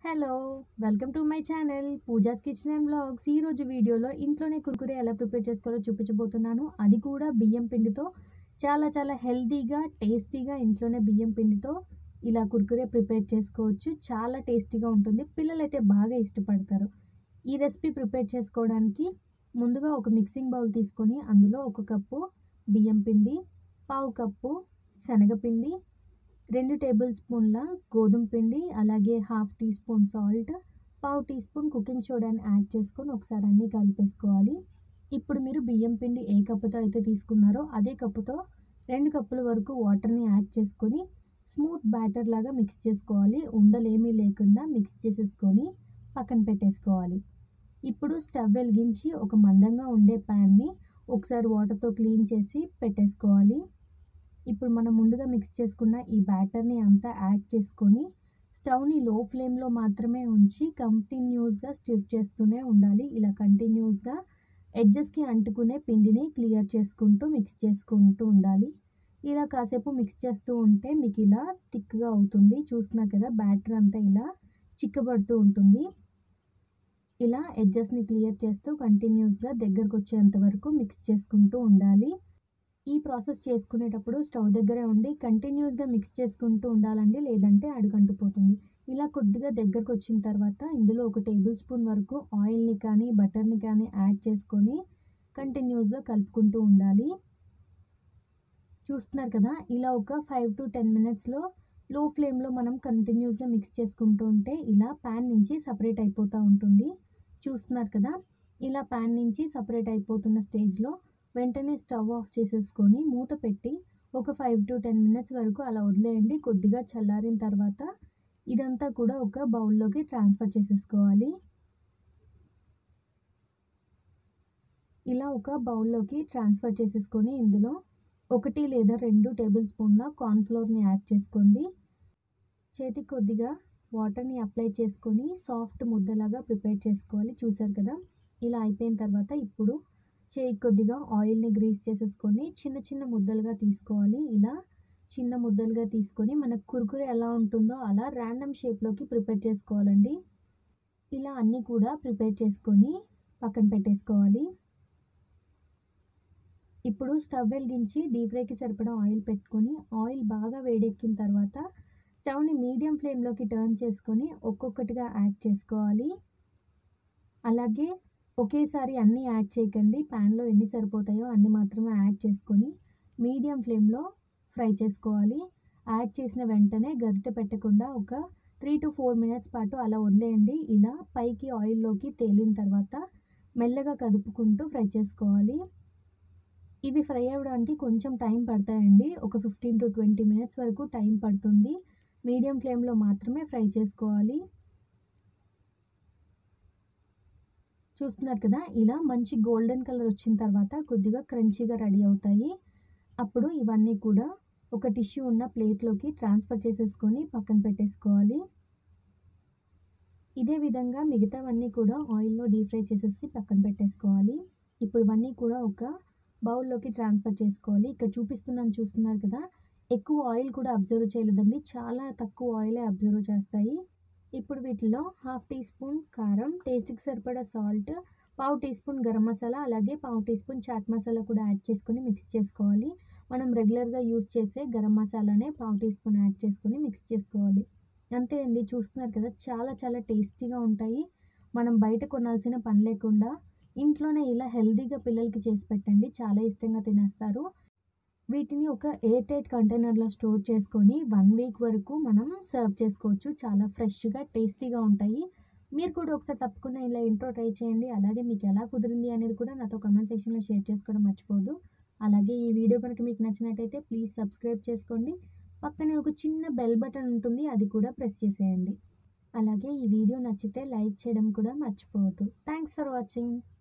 hello welcome to my channel Pooja's kitchen and blogs ఈరోజు వీడియోలో ఇంట్లోనే కుర్కురే ఎలా ప్రిపేర్ చేసుకోవాలో చూపించబోతున్నాను అది కూడా బియ్యం పిండితో చాలా చాలా హెల్తీగా టేస్టీగా ఇంట్లోనే బియ్యం పిండితో ఇలా కుర్కురే ప్రిపేర్ చేసుకోవచ్చు చాలా టేస్టీగా ఉంటుంది పిల్లలైతే బాగా ఇష్టపడతారు ఈ రెసిపీ ప్రిపేర్ చేసుకోవడానికి ముందుగా ఒక మిక్సింగ్ బౌల్ తీసుకొని అందులో ఒక కప్పు బియ్యం పిండి పావు కప్పు శనగపిండి రెండు టేబుల్ స్పూన్ల గోధుమ పిండి అలాగే హాఫ్ టీ స్పూన్ సాల్ట్ పావు టీ స్పూన్ కుకింగ్ సోడాని యాడ్ చేసుకొని ఒకసారి అన్నీ కలిపేసుకోవాలి ఇప్పుడు మీరు బియ్యం పిండి ఏ కప్పుతో అయితే తీసుకున్నారో అదే కప్పుతో రెండు కప్పుల వరకు వాటర్ని యాడ్ చేసుకొని స్మూత్ బ్యాటర్ లాగా మిక్స్ చేసుకోవాలి ఉండలేమీ లేకుండా మిక్స్ చేసేసుకొని పక్కన పెట్టేసుకోవాలి ఇప్పుడు స్టవ్ వెలిగించి ఒక మందంగా ఉండే ప్యాన్ని ఒకసారి వాటర్తో క్లీన్ చేసి పెట్టేసుకోవాలి ఇప్పుడు మనం ముందుగా మిక్స్ చేసుకున్న ఈ బ్యాటర్ని అంతా యాడ్ చేసుకొని స్టవ్ని లో ఫ్లేమ్లో మాత్రమే ఉంచి కంటిన్యూస్గా స్టిర్ చేస్తూనే ఉండాలి ఇలా కంటిన్యూస్గా ఎడ్జెస్కి అంటుకునే పిండిని క్లియర్ చేసుకుంటూ మిక్స్ చేసుకుంటూ ఉండాలి ఇలా కాసేపు మిక్స్ చేస్తూ ఉంటే మీకు ఇలా థిక్గా అవుతుంది చూస్తున్నారు కదా బ్యాటర్ అంతా ఇలా చిక్కబడుతూ ఉంటుంది ఇలా ఎడ్జెస్ని క్లియర్ చేస్తూ కంటిన్యూస్గా దగ్గరకు వచ్చేంత వరకు మిక్స్ చేసుకుంటూ ఉండాలి ఈ ప్రాసెస్ చేసుకునేటప్పుడు స్టవ్ దగ్గరే ఉండి కంటిన్యూస్గా మిక్స్ చేసుకుంటూ ఉండాలండి లేదంటే అడుగంటుపోతుంది ఇలా కొద్దిగా దగ్గరకు వచ్చిన తర్వాత ఇందులో ఒక టేబుల్ స్పూన్ వరకు ఆయిల్ని కానీ బటర్ని కానీ యాడ్ చేసుకొని కంటిన్యూస్గా కలుపుకుంటూ ఉండాలి చూస్తున్నారు కదా ఇలా ఒక ఫైవ్ టు టెన్ మినిట్స్లో లో ఫ్లేమ్లో మనం కంటిన్యూస్గా మిక్స్ చేసుకుంటూ ఉంటే ఇలా ప్యాన్ నుంచి సపరేట్ అయిపోతూ ఉంటుంది చూస్తున్నారు కదా ఇలా ప్యాన్ నుంచి సపరేట్ అయిపోతున్న స్టేజ్లో వెంటనే స్టవ్ ఆఫ్ చేసేసుకొని మూత పెట్టి ఒక ఫైవ్ టు టెన్ మినిట్స్ వరకు అలా వదిలేయండి కొద్దిగా చల్లారిన తర్వాత ఇదంతా కూడా ఒక బౌల్లోకి ట్రాన్స్ఫర్ చేసేసుకోవాలి ఇలా ఒక బౌల్లోకి ట్రాన్స్ఫర్ చేసేసుకొని ఇందులో ఒకటి లేదా రెండు టేబుల్ స్పూన్ల కార్న్ఫ్లోర్ని యాడ్ చేసుకోండి చేతికి కొద్దిగా వాటర్ని అప్లై చేసుకొని సాఫ్ట్ ముద్దలాగా ప్రిపేర్ చేసుకోవాలి చూసారు కదా ఇలా అయిపోయిన తర్వాత ఇప్పుడు చేయి కొద్దిగా ఆయిల్ని గ్రీస్ చేసేసుకొని చిన్న చిన్న ముద్దలుగా తీసుకోవాలి ఇలా చిన్న ముద్దలుగా తీసుకొని మనకు కురుకురే ఎలా ఉంటుందో అలా ర్యాండమ్ షేప్లోకి ప్రిపేర్ చేసుకోవాలండి ఇలా అన్నీ కూడా ప్రిపేర్ చేసుకొని పక్కన పెట్టేసుకోవాలి ఇప్పుడు స్టవ్ వెలిగించి డీప్ ఫ్రైకి సరిపడా ఆయిల్ పెట్టుకొని ఆయిల్ బాగా వేడెక్కిన తర్వాత స్టవ్ని మీడియం ఫ్లేమ్లోకి టర్న్ చేసుకొని ఒక్కొక్కటిగా యాడ్ చేసుకోవాలి అలాగే ఒకేసారి అన్నీ యాడ్ చేయకండి ప్యాన్లో ఎన్ని సరిపోతాయో అన్ని మాత్రమే యాడ్ చేసుకొని మీడియం ఫ్లేమ్లో ఫ్రై చేసుకోవాలి యాడ్ చేసిన వెంటనే గరిటె పెట్టకుండా ఒక త్రీ టు ఫోర్ మినిట్స్ పాటు అలా వదిలేయండి ఇలా పైకి ఆయిల్లోకి తేలిన తర్వాత మెల్లగా కదుపుకుంటూ ఫ్రై చేసుకోవాలి ఇవి ఫ్రై అవ్వడానికి కొంచెం టైం పడతాయండి ఒక ఫిఫ్టీన్ టు ట్వంటీ మినిట్స్ వరకు టైం పడుతుంది మీడియం ఫ్లేమ్లో మాత్రమే ఫ్రై చేసుకోవాలి చూస్తున్నారు కదా ఇలా మంచి గోల్డెన్ కలర్ వచ్చిన తర్వాత కొద్దిగా క్రంచీగా రెడీ అవుతాయి అప్పుడు ఇవన్నీ కూడా ఒక టిష్యూ ఉన్న ప్లేట్లోకి ట్రాన్స్ఫర్ చేసేసుకొని పక్కన పెట్టేసుకోవాలి ఇదే విధంగా మిగతావన్నీ కూడా ఆయిల్లో డీప్ ఫ్రై చేసేసి పక్కన పెట్టేసుకోవాలి ఇప్పుడు ఇవన్నీ కూడా ఒక బౌల్లోకి ట్రాన్స్ఫర్ చేసుకోవాలి ఇక్కడ చూపిస్తున్నాను చూస్తున్నారు కదా ఎక్కువ ఆయిల్ కూడా అబ్జర్వ్ చేయలేదండి చాలా తక్కువ ఆయిలే అబ్జర్వ్ చేస్తాయి ఇప్పుడు వీటిలో హాఫ్ టీ స్పూన్ కారం టేస్ట్కి సరిపడా సాల్ట్ పావు టీ స్పూన్ గరం మసాలా అలాగే పావు టీ స్పూన్ చాట్ మసాలా కూడా యాడ్ చేసుకొని మిక్స్ చేసుకోవాలి మనం రెగ్యులర్గా యూస్ చేసే గరం మసాలానే పావు టీ స్పూన్ యాడ్ చేసుకొని మిక్స్ చేసుకోవాలి అంతే అండి చూస్తున్నారు కదా చాలా చాలా టేస్టీగా ఉంటాయి మనం బయట కొనాల్సిన పని లేకుండా ఇంట్లోనే ఇలా హెల్తీగా పిల్లలకి చేసి పెట్టండి చాలా ఇష్టంగా తినేస్తారు వీటిని ఒక ఎయిర్ టైట్ కంటైనర్లో స్టోర్ చేసుకొని వన్ వీక్ వరకు మనం సర్వ్ చేసుకోవచ్చు చాలా ఫ్రెష్గా టేస్టీగా ఉంటాయి మీరు కూడా ఒకసారి తప్పకుండా ఇలా ఇంట్రో ట్రై చేయండి అలాగే మీకు ఎలా కుదిరింది అనేది కూడా నాతో కమెంట్ సెక్షన్లో షేర్ చేసుకోవడం మర్చిపోదు అలాగే ఈ వీడియో కనుక మీకు నచ్చినట్టయితే ప్లీజ్ సబ్స్క్రైబ్ చేసుకోండి పక్కనే ఒక చిన్న బెల్ బటన్ ఉంటుంది అది కూడా ప్రెస్ చేసేయండి అలాగే ఈ వీడియో నచ్చితే లైక్ చేయడం కూడా మర్చిపోవద్దు థ్యాంక్స్ ఫర్ వాచింగ్